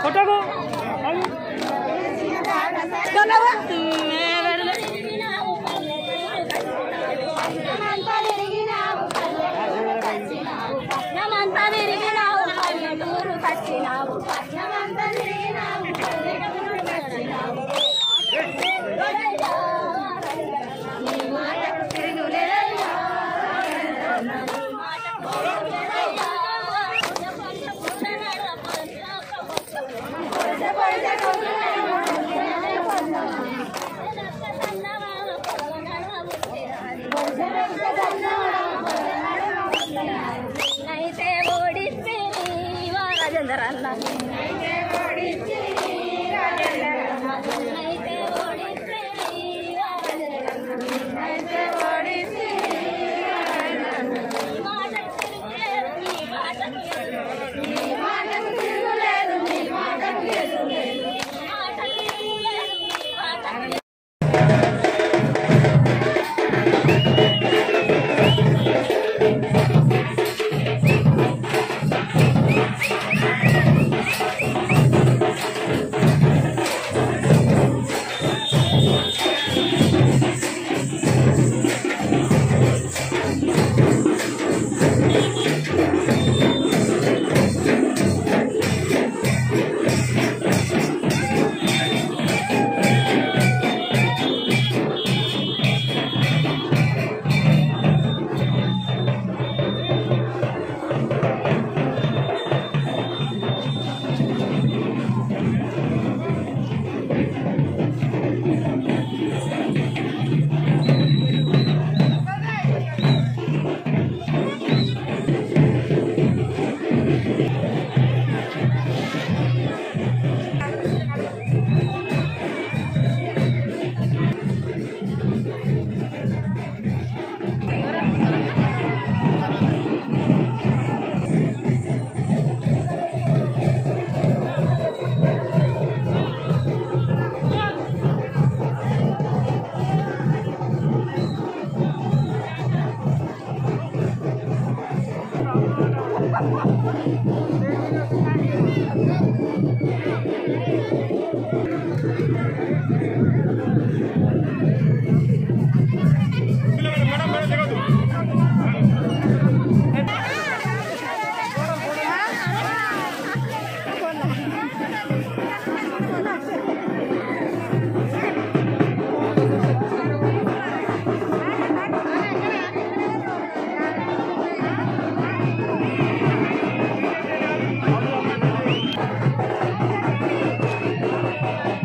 కొట్టకు పట్నమంతా తిరిగినావు పల్లెటూరు కచ్చినావు పట్నమంతా తిరిగినావు పల్లెటూరు కచ్చినావు నీ మాటకు తిరుగులేదయ్యా. నీ మాటకు తిరుగులేదయ్యా. పొడిసె పొడిసె అయితే ఓడిస్తే రాజేందర్ అన్న అయితే ఓడిస్తే అయితే ఓడిస్తే మాటకు తిరుగులేదు నీ మాటకు నీ మాటకు తిరుగులేదు నీ మాటకు తిరుగులేదు మాటకు తిరుగులేదు నీ మాటకు ¡Vamos!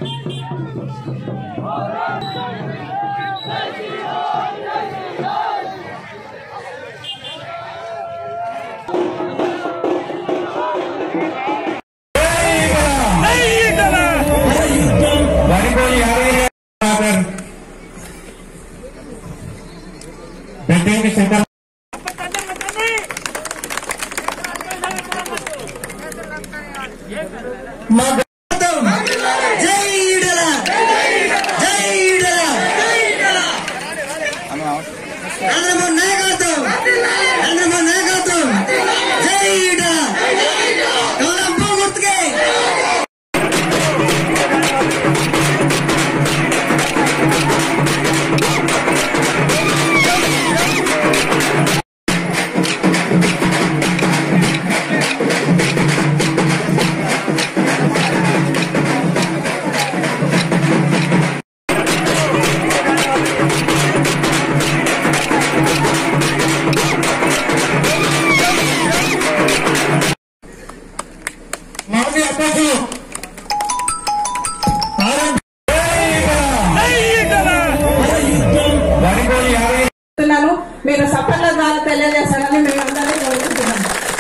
వరిపోయి యాదగిరి గారు బెడ్డింగ్ సెంటర్ మా గౌతమ్ జై ఈడల జై ఈడల చంద్రబాబు నాయకత్వం చంద్రబాబు నాయకత్వం జై ఈడల కమలప్ప గుర్తుకే మాజీ అధ్యక్షులు ఆర్ఎం వరిపోయి యాదగిరి చెప్తున్నాను మీరు సఫల ద్వారా తెలియజేస్తారని మేము అందరం కోరుకుంటున్నాం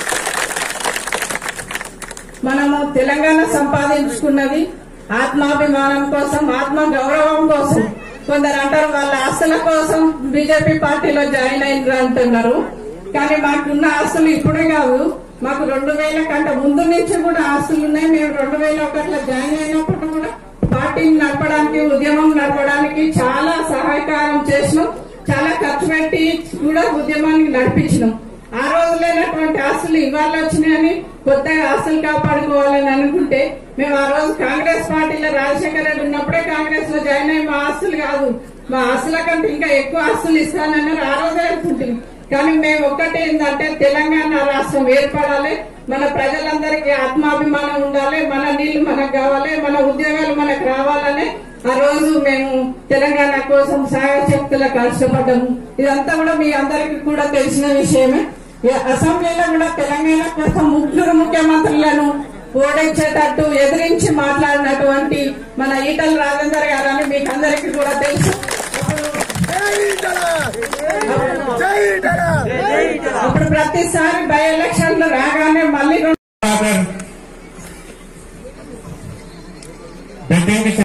మనము తెలంగాణ సంపాదించుకున్నది ఆత్మాభిమానం కోసం ఆత్మ గౌరవం కోసం కొందరు అంటారు వాళ్ళ ఆస్తుల కోసం బీజేపీ పార్టీలో జాయిన్ అయినారు అంటున్నారు కానీ మాకున్న ఆస్తులు ఇప్పుడే కాదు మాకు రెండు వేల కంటే ముందు నుంచి కూడా ఆస్తులు ఉన్నాయి మేము రెండు వేల ఒకటిలో జాయిన్ అయినప్పుడు కూడా పార్టీని నడపడానికి ఉద్యమం నడపడానికి చాలా సహాయకారం చేసినాం చాలా ఖర్చు పెట్టి కూడా ఉద్యమానికి నడిపించినాం ఆ రోజు లేనటువంటి ఆస్తులు ఇవాళ వచ్చినాయని కొత్తగా ఆస్తులు కాపాడుకోవాలని అనుకుంటే మేము ఆ రోజు కాంగ్రెస్ పార్టీలో రాజశేఖర రెడ్డి ఉన్నప్పుడే కాంగ్రెస్ లో జాయిన్ అయ్యి మా ఆస్తులు కాదు మా ఆస్తుల కంటే ఇంకా ఎక్కువ ఆస్తులు ఇస్తానన్నారు ఆ రోజే అనుకుంటుంది కానీ మేము ఒక్కటే ఏంటంటే తెలంగాణ రాష్ట్రం ఏర్పడాలి మన ప్రజలందరికీ ఆత్మాభిమానం ఉండాలి మన నీళ్లు మనకు కావాలి మన ఉద్యోగాలు మనకు రావాలని ఆ రోజు మేము తెలంగాణ కోసం సాయశక్తుల కష్టపడ్డాము ఇదంతా కూడా మీ అందరికీ కూడా తెలిసిన విషయమే ఈ అసెంబ్లీలో కూడా తెలంగాణ కోసం ముగ్గురు ముఖ్యమంత్రులను ఓడించేటట్టు ఎదిరించి మాట్లాడినటువంటి మన ఈటల రాజేందర్ గారని మీకు అందరికీ కూడా తెలుసు అప్పుడు ప్రతిసారి బై ఎలక్షన్లు రాగానే మళ్ళీ రెండు గారు బెడ్డింగ్ సెంటర్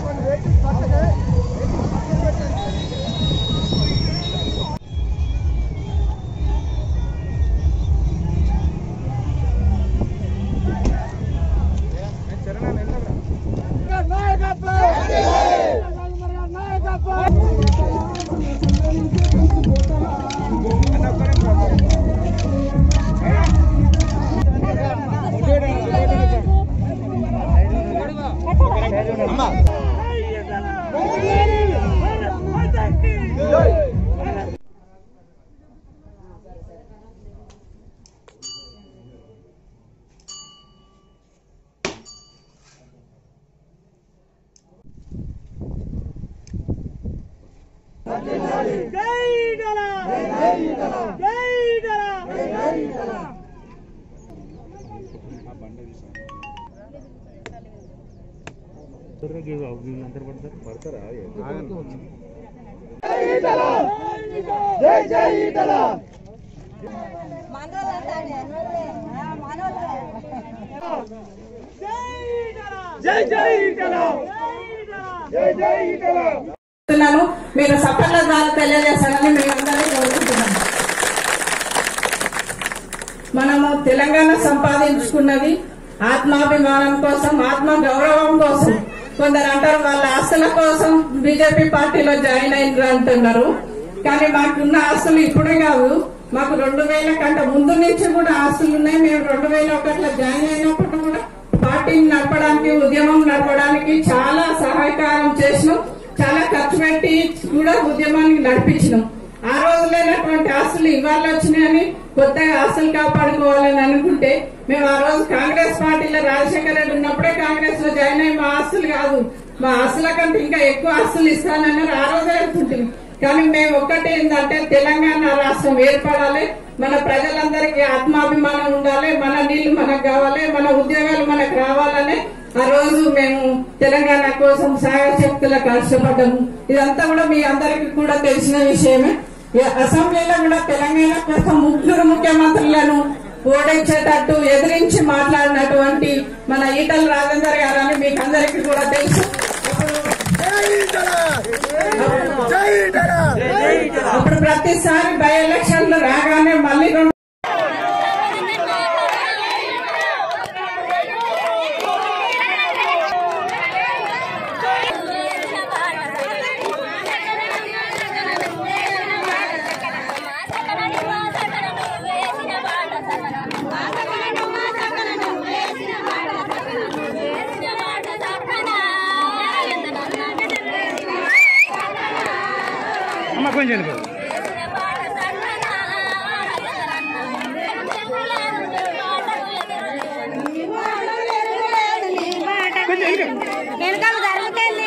చెప్తున్నాను మీరు సఫల ద్వారా తెలియజేస్తారని మేము అందరం కోరుకుంటున్నాం మనము తెలంగాణ సంపాదించుకున్నది ఆత్మాభిమానం కోసం ఆత్మ గౌరవం కోసం కొందరు అంటారు వాళ్ళ ఆస్తుల కోసం బీజేపీ పార్టీలో జాయిన్ అయినారు అంటున్నారు కానీ మాకున్న ఆస్తులు ఇప్పుడే కాదు మాకు రెండు వేల కంటే ముందు నుంచి కూడా ఆస్తులు ఉన్నాయి మేము రెండు వేల ఒకటిలో జాయిన్ అయినప్పుడు కూడా పార్టీని నడపడానికి ఉద్యమం నడపడానికి చాలా సహాయకారం చేసినాం చాలా ఖర్చు పెట్టి కూడా ఉద్యమానికి నడిపించినాం ఆ రోజు లేనటువంటి ఆస్తులు ఇవాళ వచ్చినాయని కొత్తగా ఆస్తులు కాపాడుకోవాలని అనుకుంటే మేము ఆ రోజు కాంగ్రెస్ పార్టీలో రాజశేఖర రెడ్డి ఉన్నప్పుడే కాంగ్రెస్ లో జాయిన్ అయ్యి మా ఆస్తులు కాదు మా ఆస్తుల కంటే ఇంకా ఎక్కువ ఆస్తులు ఇస్తానన్నారు ఆ రోజే అనుకుంటుంది కానీ మేము ఒక్కటి ఏంటంటే తెలంగాణ రాష్ట్రం ఏర్పడాలి మన ప్రజలందరికీ ఆత్మాభిమానం ఉండాలి మన నీళ్లు మనకు కావాలి మన ఉద్యోగాలు మనకు రావాలని ఆ రోజు మేము తెలంగాణ కోసం సాయశక్తుల కష్టపడ్డాము ఇదంతా కూడా మీ అందరికీ కూడా తెలిసిన విషయమే ఈ అసెంబ్లీలో కూడా తెలంగాణ కోసం ముగ్గురు ముఖ్యమంత్రులను ఓడించేటట్టు ఎదిరించి మాట్లాడినటువంటి మన ఈటల రాజేందర్ గారని మీకు అందరికీ కూడా తెలుసు అప్పుడు ప్రతిసారి బై ఎలక్షన్లు రాగానే మళ్ళీ రెండు అమ్మ కొంచెం వెనకాల జరుగుతుంది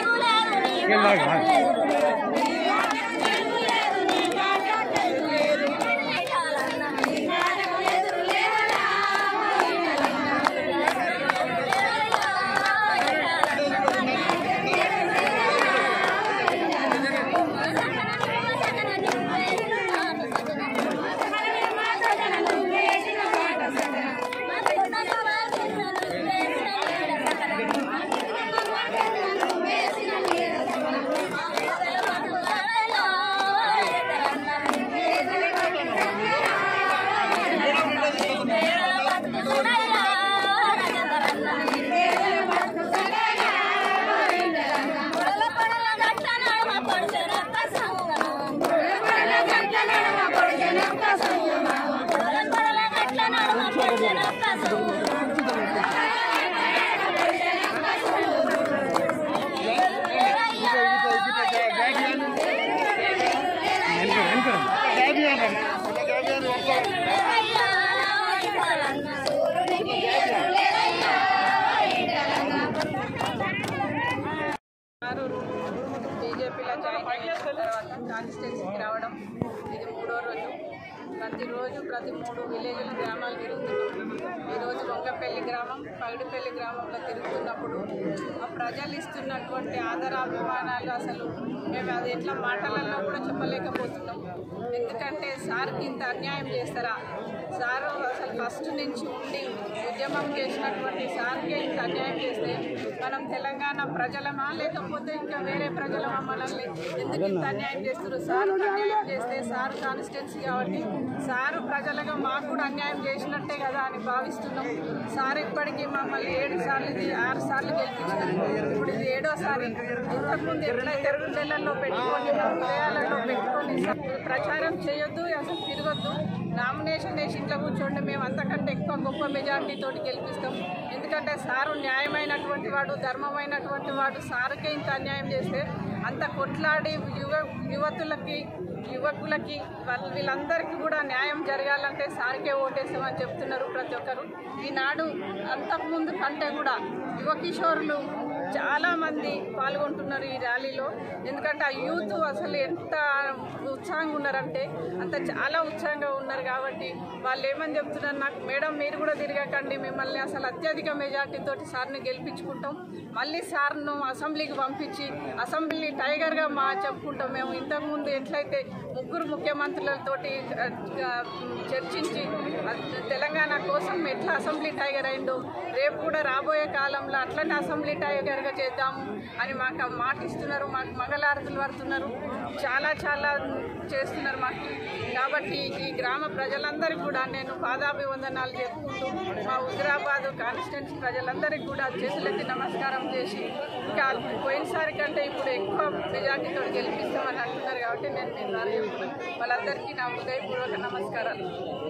బీజేపీలో జాయిన్ అయిన తర్వాత కాన్స్టిట్యున్సీకి రావడం ఇది మూడో రోజు ప్రతిరోజు ప్రతి మూడు విలేజ్లు గ్రామాలు తిరుగుతున్నాం ఈరోజు వంగపల్లి గ్రామం పగడిపల్లి గ్రామంలో తిరుగుతున్నప్పుడు ఆ ప్రజలు ఇస్తున్నటువంటి ఆదరాభిమానాలు అసలు మేము అది ఎట్లా మాటలలో కూడా చెప్పలేకపోతున్నాం ఎందుకంటే సార్కి ఇంత అన్యాయం చేస్తారా సారు అసలు ఫస్ట్ నుంచి ఉండి ఉద్యమం చేసినటువంటి సార్కి ఇంత అన్యాయం చేస్తే మనం తెలంగాణ ప్రజలమా లేకపోతే ఇంకా వేరే ప్రజలమా మనల్ని ఎందుకు ఇంత అన్యాయం చేస్తారు సార్ అన్యాయం చేస్తే సార్ కాన్స్టిట్యున్సీ కాబట్టి సారు ప్రజలుగా మాకు కూడా అన్యాయం చేసినట్టే కదా అని భావిస్తున్నాం సార్ ఇప్పటికీ మమ్మల్ని ఏడు సార్లు ఇది ఆరు సార్లు గెలిపించినారు ఇప్పుడు ఇది ఏడోసారి ఇంతకుముందు ఎట్లయితే గుండెలలో పెట్టుకొని మా హృదయాలలో పెట్టుకొని ప్రచారం చేయొద్దు అసలు తిరగొద్దు నామినేషన్ వేసి ఇంట్లో కూర్చోండి మేము అంతకంటే ఎక్కువ గొప్ప మెజార్టీతోటి గెలిపిస్తాం ఎందుకంటే సారు న్యాయమైనటువంటి వాడు ధర్మమైనటువంటి వాడు సారుకే ఇంత అన్యాయం చేస్తే అంత కొట్లాడి యువ యువతులకి యువకులకి వాళ్ళ వీళ్ళందరికీ కూడా న్యాయం జరగాలంటే సార్కే ఓటేస్తామని చెప్తున్నారు ప్రతి ఒక్కరు ఈనాడు అంతకుముందు కంటే కూడా యువ కిషోరులు చాలా మంది పాల్గొంటున్నారు ఈ ర్యాలీలో ఎందుకంటే ఆ యూత్ అసలు ఎంత ఉత్సాహంగా ఉన్నారంటే అంత చాలా ఉత్సాహంగా ఉన్నారు కాబట్టి వాళ్ళు ఏమని చెప్తున్నారు నాకు మేడం మీరు కూడా తిరగకండి మిమ్మల్ని అసలు అత్యధిక మెజార్టీతో సార్ని గెలిపించుకుంటాం మళ్ళీ సార్ను అసెంబ్లీకి పంపించి అసెంబ్లీ టైగర్గా మా చెప్పుకుంటాం మేము ఇంతకుముందు ఎట్లయితే ముగ్గురు ముఖ్యమంత్రులతోటి ఆ, ఆ, చర్చించి ఆ, తెలంగాణ కోసం ఎట్లా అసెంబ్లీ టైగర్ అయిందో రేపు కూడా రాబోయే కాలంలో అట్లనే అసెంబ్లీ టైగర్గా చేద్దాము అని మాకు ఆ మాట ఇస్తున్నారు మాకు మంగళారతులు పడుతున్నారు చాలా చాలా చేస్తున్నారు మాకు కాబట్టి ఈ గ్రామ ప్రజలందరికీ కూడా నేను పాదాభివందనాలు చెప్పుకుంటూ మా హుజరాబాద్ కాన్స్టిట్యున్సీ ప్రజలందరికీ కూడా చేతులెత్తి నమస్కారం చేసి ఇంకా పోయినసారి కంటే ఇప్పుడు ఎక్కువ మెజార్టీతో గెలిపిస్తామని అంటున్నారు కాబట్టి నేను మీ ద్వారా చెప్తున్నాను వాళ్ళందరికీ నా హృదయపూర్వక నమస్కారాలు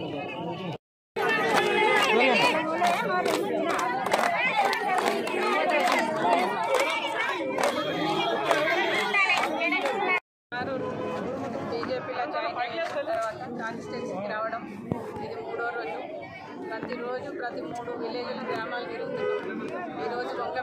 వారు బీజేపీలో జాయిన్ అయిన తర్వాత కాన్స్టిట్యున్సీకి రావడం ఇది మూడో రోజు ప్రతిరోజు ప్రతి మూడు విలేజ్లు గ్రామాలు తిరుగుతున్నాం ఈరోజు వంగపల్లి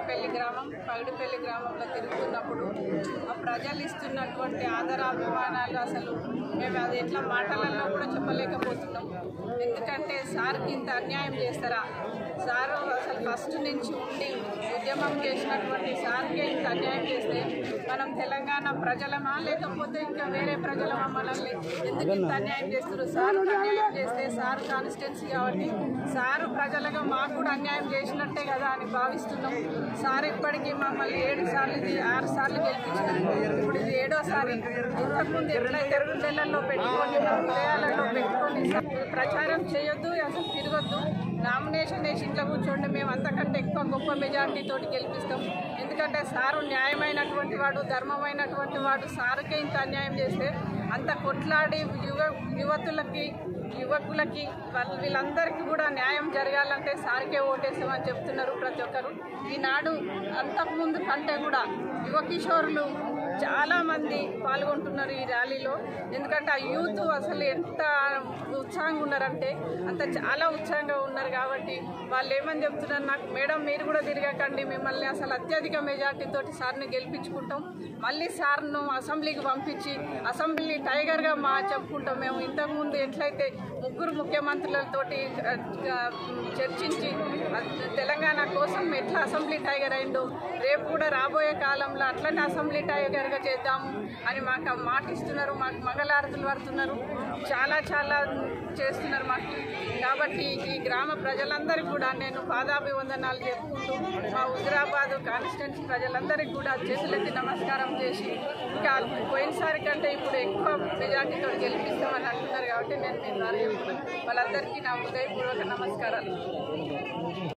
పగిడిపల్లి గ్రామం పగిడిపల్లి గ్రామంలో తిరుగుతున్నప్పుడు ఆ ప్రజలు ఇస్తున్నటువంటి ఆదరాభిమానాలు అసలు మేము అది ఎట్లా మాటలలో కూడా చెప్పలేకపోతున్నాం ఎందుకంటే సార్కి ఇంత అన్యాయం చేస్తారా సారు అసలు ఫస్ట్ నుంచి ఉండి ఉద్యమం చేసినటువంటి సార్కి ఇంత అన్యాయం చేస్తే మనం తెలంగాణ ప్రజలమా లేకపోతే ఇంకా వేరే ప్రజలమా మనల్ని ఎందుకు ఇంత అన్యాయం చేస్తారు సార్ అన్యాయం చేస్తే సార్ కాన్స్టిట్యున్సీ కాబట్టి సారు ప్రజలుగా మాకు కూడా అన్యాయం చేసినట్టే కదా అని భావిస్తున్నాం సార్ ఇప్పటికీ మమ్మల్ని ఏడు సార్లు ఇది ఆరు సార్లు గెలిపించినారు ఇప్పుడు ఇది ఏడోసారి ఇంతకుముందు ఎట్లయితే గుండెలలో పెట్టుకొని మా హృదయాలలో పెట్టుకొని ప్రచారం చేయొద్దు అసలు తిరగొద్దు నామినేషన్ వేసి ఇంట్లో కూర్చోండి మేము అంతకంటే ఎక్కువ గొప్ప మెజార్టీ తోటి గెలిపిస్తాం ఎందుకంటే సారు న్యాయమైనటువంటి వాడు ధర్మమైనటువంటి వాడు సారుకే ఇంత అన్యాయం చేస్తే అంత కొట్లాడి యువ యువతులకి యువకులకి వాళ్ళ వీళ్ళందరికీ కూడా న్యాయం జరగాలంటే సార్కే ఓటేసామని చెప్తున్నారు ప్రతి ఒక్కరు ఈనాడు అంతకుముందు కంటే కూడా యువ కిషోరులు చాలా మంది పాల్గొంటున్నారు ఈ ర్యాలీలో ఎందుకంటే ఆ యూత్ అసలు ఎంత ఉత్సాహంగా ఉన్నారంటే అంత చాలా ఉత్సాహంగా ఉన్నారు కాబట్టి వాళ్ళు ఏమని చెప్తున్నారు నాకు మేడం మీరు కూడా తిరగకండి మిమ్మల్ని అసలు అత్యధిక మెజార్టీ తోటి సార్ని గెలిపించుకుంటాం మళ్ళీ సార్ను అసెంబ్లీకి పంపించి అసెంబ్లీ టైగర్గా మా చెప్పుకుంటాం మేము ఇంతకుముందు ఎట్లయితే ముగ్గురు ముఖ్యమంత్రులతోటి ఆ, ఆ, చర్చించి ఆ, తెలంగాణ కోసం ఎట్లా అసెంబ్లీ టైగర్ అయిందో రేపు కూడా రాబోయే కాలంలో అట్లనే అసెంబ్లీ టైగర్గా చేద్దాము అని మాకు మాట ఇస్తున్నారు మాకు మంగళారతులు పడుతున్నారు చాలా చాలా చేస్తున్నారు మాకు కాబట్టి ఈ గ్రామ ప్రజలందరికీ కూడా నేను పాదాభివందనాలు చెప్పుకుంటూ మా హుజరాబాద్ కాన్స్టిట్యున్సీ ప్రజలందరికీ కూడా చేతులెత్తి నమస్కారం చేసి ఇంకా పోయినసారి కంటే ఇప్పుడు ఎక్కువ మెజార్టీతో గెలిపిస్తామని అంటున్నారు కాబట్టి నేను మీ ద్వారా చెప్తున్నాను వాళ్ళందరికీ నా హృదయపూర్వక నమస్కారాలు